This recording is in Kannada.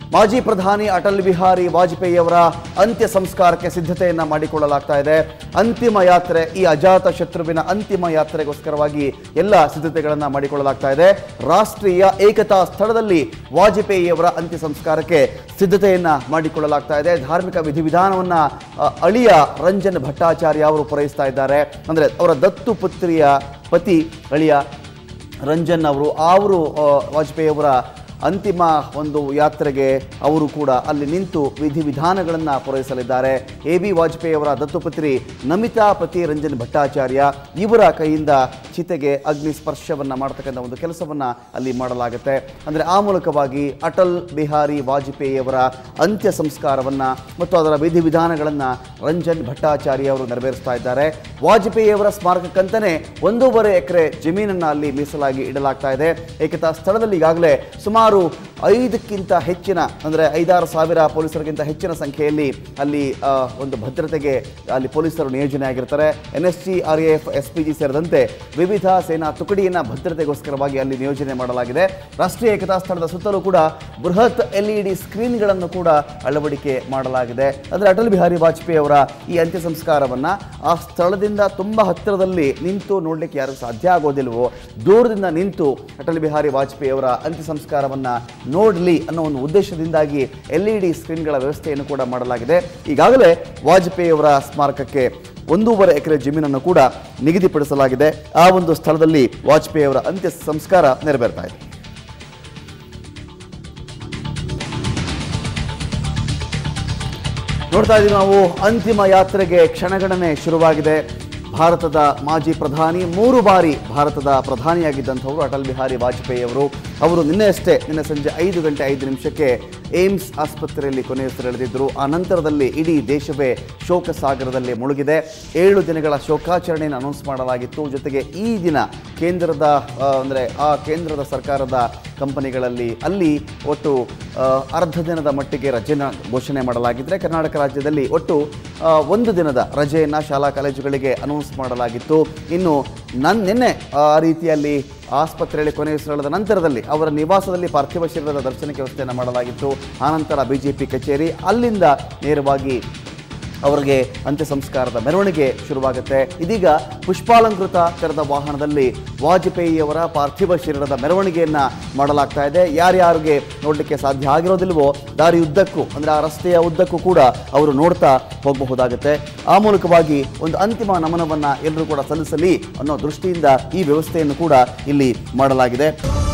ಮಾಜಿ ಪ್ರಧಾನಿ ಅಟಲ್ ಬಿಹಾರಿ ವಾಜಪೇಯಿಯವರ ಅಂತ್ಯ ಸಂಸ್ಕಾರಕ್ಕೆ ಸಿದ್ಧತೆಯನ್ನ ಮಾಡಿಕೊಳ್ಳಲಾಗ್ತಾ ಇದೆ ಅಂತಿಮ ಯಾತ್ರೆ ಈ ಅಜಾತ ಶತ್ರುವಿನ ಅಂತಿಮ ಯಾತ್ರೆಗೋಸ್ಕರವಾಗಿ ಎಲ್ಲ ಸಿದ್ಧತೆಗಳನ್ನ ಮಾಡಿಕೊಳ್ಳಲಾಗ್ತಾ ಇದೆ ರಾಷ್ಟ್ರೀಯ ಏಕತಾ ಸ್ಥಳದಲ್ಲಿ ವಾಜಪೇಯಿಯವರ ಅಂತ್ಯ ಸಂಸ್ಕಾರಕ್ಕೆ ಸಿದ್ಧತೆಯನ್ನ ಮಾಡಿಕೊಳ್ಳಲಾಗ್ತಾ ಇದೆ ಧಾರ್ಮಿಕ ವಿಧಿವಿಧಾನವನ್ನ ಅ, ಅಳಿಯ ರಂಜನ್ ಭಟ್ಟಾಚಾರ್ಯ ಅವರು ಪೂರೈಸ್ತಾ ಇದ್ದಾರೆ ಅಂದ್ರೆ ಅವರ ದತ್ತು ಪುತ್ರಿಯ ಪತಿ ಅಳಿಯ ರಂಜನ್ ಅವರು ಅವರು ಆ, ವಾಜಪೇಯಿ ಅವರ ಅಂತಿಮ ಒಂದು ಯಾತ್ರೆಗೆ ಅವರು ಕೂಡ ಅಲ್ಲಿ ನಿಂತು ವಿಧಿವಿಧಾನಗಳನ್ನು ಪೂರೈಸಲಿದ್ದಾರೆ ಎ ಬಿ ವಾಜಪೇಯಿ ಅವರ ದತ್ತುಪುತ್ರಿ ನಮಿತಾ ಪತಿ ರಂಜನ್ ಭಟ್ಟಾಚಾರ್ಯ ಇವರ ಕೈಯಿಂದ ಚಿತೆಗೆ ಅಗ್ನಿ ಸ್ಪರ್ಶವನ್ನು ಮಾಡತಕ್ಕಂಥ ಒಂದು ಕೆಲಸವನ್ನು ಅಲ್ಲಿ ಮಾಡಲಾಗುತ್ತೆ ಅಂದರೆ ಆ ಮೂಲಕವಾಗಿ ಅಟಲ್ ಬಿಹಾರಿ ವಾಜಪೇಯಿಯವರ ಅಂತ್ಯ ಸಂಸ್ಕಾರವನ್ನು ಮತ್ತು ಅದರ ವಿಧಿವಿಧಾನಗಳನ್ನು ರಂಜನ್ ಭಟ್ಟಾಚಾರ್ಯ ಅವರು ನೆರವೇರಿಸ್ತಾ ಇದ್ದಾರೆ ವಾಜಪೇಯಿಯವರ ಸ್ಮಾರಕಕ್ಕಂತಾನೆ ಒಂದೂವರೆ ಎಕರೆ ಜಮೀನನ್ನು ಅಲ್ಲಿ ಮೀಸಲಾಗಿ ಇಡಲಾಗ್ತಾ ಇದೆ ಏಕತಾ ಸ್ಥಳದಲ್ಲಿ ಈಗಾಗಲೇ ಸುಮಾರು ಐದಕ್ಕಿಂತ ಹೆಚ್ಚಿನ ಅಂದರೆ ಐದಾರು ಸಾವಿರ ಪೊಲೀಸರಿಗಿಂತ ಹೆಚ್ಚಿನ ಸಂಖ್ಯೆಯಲ್ಲಿ ಅಲ್ಲಿ ಆ, ಒಂದು ಭದ್ರತೆಗೆ ಅಲ್ಲಿ ಪೊಲೀಸರು ನಿಯೋಜನೆ ಆಗಿರ್ತಾರೆ N S G R F S P G ಸೇರಿದಂತೆ ವಿವಿಧ ಸೇನಾ ತುಕಡಿಯನ್ನು ಭದ್ರತೆಗೋಸ್ಕರವಾಗಿ ಅಲ್ಲಿ ನಿಯೋಜನೆ ಮಾಡಲಾಗಿದೆ ರಾಷ್ಟ್ರೀಯ ಏಕತಾ ಸ್ಥಳದ ಸುತ್ತಲೂ ಕೂಡ ಬೃಹತ್ ಎಲ್ ಇ ಡಿ ಸ್ಕ್ರೀನ್ಗಳನ್ನು ಕೂಡ ಅಳವಡಿಕೆ ಮಾಡಲಾಗಿದೆ ಅಂದರೆ ಅಟಲ್ ಬಿಹಾರಿ ವಾಜಪೇಯಿ ಅವರ ಈ ಅಂತ್ಯ ಸಂಸ್ಕಾರವನ್ನು ಆ ಸ್ಥಳದಿಂದ ತುಂಬ ಹತ್ತಿರದಲ್ಲಿ ನಿಂತು ನೋಡಲಿಕ್ಕೆ ಯಾರು ಸಾಧ್ಯ ಆಗೋದಿಲ್ವೋ ದೂರದಿಂದ ನಿಂತು ಅಟಲ್ ಬಿಹಾರಿ ವಾಜಪೇಯಿ ಅವರ ಅಂತ್ಯ ಸಂಸ್ಕಾರವನ್ನು ನೋಡಲಿ ಅನ್ನೋ ಒಂದು ಉದ್ದೇಶದಿಂದಾಗಿ ಎಲ್ ಇ ಡಿ ಸ್ಕ್ರೀನ್ಗಳ ವ್ಯವಸ್ಥೆಯನ್ನು ಕೂಡ ಮಾಡಲಾಗಿದೆ ಈಗಾಗಲೇ ವಾಜಪೇಯಿ ಅವರ ಸ್ಮಾರಕಕ್ಕೆ ಒಂದೂವರೆ ಎಕರೆ ಜಮೀನನ್ನು ಕೂಡ ನಿಗದಿಪಡಿಸಲಾಗಿದೆ ಆ ಒಂದು ಸ್ಥಳದಲ್ಲಿ ವಾಜಪೇಯಿ ಅವರ ಅಂತ್ಯ ಸಂಸ್ಕಾರ ನೆರವೇರ್ತಾ ಇದೆ ನೋಡ್ತಾ ಇದ್ದೀವಿ ನಾವು ಅಂತಿಮ ಯಾತ್ರೆಗೆ ಕ್ಷಣಗಣನೆ ಶುರುವಾಗಿದೆ ಭಾರತದ ಮಾಜಿ ಪ್ರಧಾನಿ ಮೂರು ಬಾರಿ ಭಾರತದ ಪ್ರಧಾನಿಯಾಗಿದ್ದಂಥವರು ಅಟಲ್ ಬಿಹಾರಿ ವಾಜಪೇಯಿ ಅವರು ಅವರು ನಿನ್ನೆಯಷ್ಟೇ ನಿನ್ನೆ ಸಂಜೆ ಐದು ಗಂಟೆ ಐದು ನಿಮಿಷಕ್ಕೆ ಏಮ್ಸ್ ಆಸ್ಪತ್ರೆಯಲ್ಲಿ ಕೊನೆಯುಸಿರೆಳೆದಿದ್ದರು ಆ ನಂತರದಲ್ಲಿ ಇಡೀ ದೇಶವೇ ಶೋಕ ಸಾಗರದಲ್ಲಿ ಮುಳುಗಿದೆ ಏಳು ದಿನಗಳ ಶೋಕಾಚರಣೆಯನ್ನು ಅನೌನ್ಸ್ ಮಾಡಲಾಗಿತ್ತು ಜೊತೆಗೆ ಈ ದಿನ ಕೇಂದ್ರದ ಆ, ಅಂದರೆ ಆ ಕೇಂದ್ರದ ಸರ್ಕಾರದ ಕಂಪನಿಗಳಲ್ಲಿ ಅಲ್ಲಿ ಒಟ್ಟು ಆ, ಅರ್ಧ ದಿನದ ಮಟ್ಟಿಗೆ ರಜೆನ ಘೋಷಣೆ ಮಾಡಲಾಗಿದ್ದರೆ ಕರ್ನಾಟಕ ರಾಜ್ಯದಲ್ಲಿ ಒಟ್ಟು ಆ, ಒಂದು ದಿನದ ರಜೆಯನ್ನು ಶಾಲಾ ಕಾಲೇಜುಗಳಿಗೆ ಅನೌನ್ಸ್ ಮಾಡಲಾಗಿತ್ತು ಇನ್ನು ನನ್ ನಿನ್ನೆ ಆ ರೀತಿಯಲ್ಲಿ ಆಸ್ಪತ್ರೆಯಲ್ಲಿ ಕೊನೆಯುಸಿರೆಳೆದ ನಂತರದಲ್ಲಿ ಅವರ ನಿವಾಸದಲ್ಲಿ ಪಾರ್ಥಿವ ಶರೀರದ ದರ್ಶನಕ್ಕೆ ವ್ಯವಸ್ಥೆಯನ್ನು ಮಾಡಲಾಗಿತ್ತು ಆನಂತರ ಬಿ ಜೆ ಪಿ ಕಚೇರಿ ಅಲ್ಲಿಂದ ನೇರವಾಗಿ ಅವರಿಗೆ ಅಂತ್ಯ ಸಂಸ್ಕಾರದ ಮೆರವಣಿಗೆ ಶುರುವಾಗುತ್ತೆ ಇದೀಗ ಪುಷ್ಪಾಲಂಕೃತ ತೆರೆದ ವಾಹನದಲ್ಲಿ ವಾಜಪೇಯಿಯವರ ಪಾರ್ಥಿವ ಶರೀರದ ಮೆರವಣಿಗೆಯನ್ನ ಮಾಡಲಾಗ್ತಾ ಇದೆ ಯಾರ್ಯಾರಿಗೆ ನೋಡಲಿಕ್ಕೆ ಸಾಧ್ಯ ಆಗಿರೋದಿಲ್ವೋ ದಾರಿ ಉದ್ದಕ್ಕೂ ಅಂದರೆ ಆ ರಸ್ತೆಯ ಉದ್ದಕ್ಕೂ ಕೂಡ ಅವರು ನೋಡ್ತಾ ಹೋಗಬಹುದಾಗುತ್ತೆ ಆ ಮೂಲಕವಾಗಿ ಒಂದು ಅಂತಿಮ ನಮನವನ್ನ ಎಲ್ಲರೂ ಕೂಡ ಸಲ್ಲಿಸಲಿ ಅನ್ನೋ ದೃಷ್ಟಿಯಿಂದ ಈ ವ್ಯವಸ್ಥೆಯನ್ನು ಕೂಡ ಇಲ್ಲಿ ಮಾಡಲಾಗಿದೆ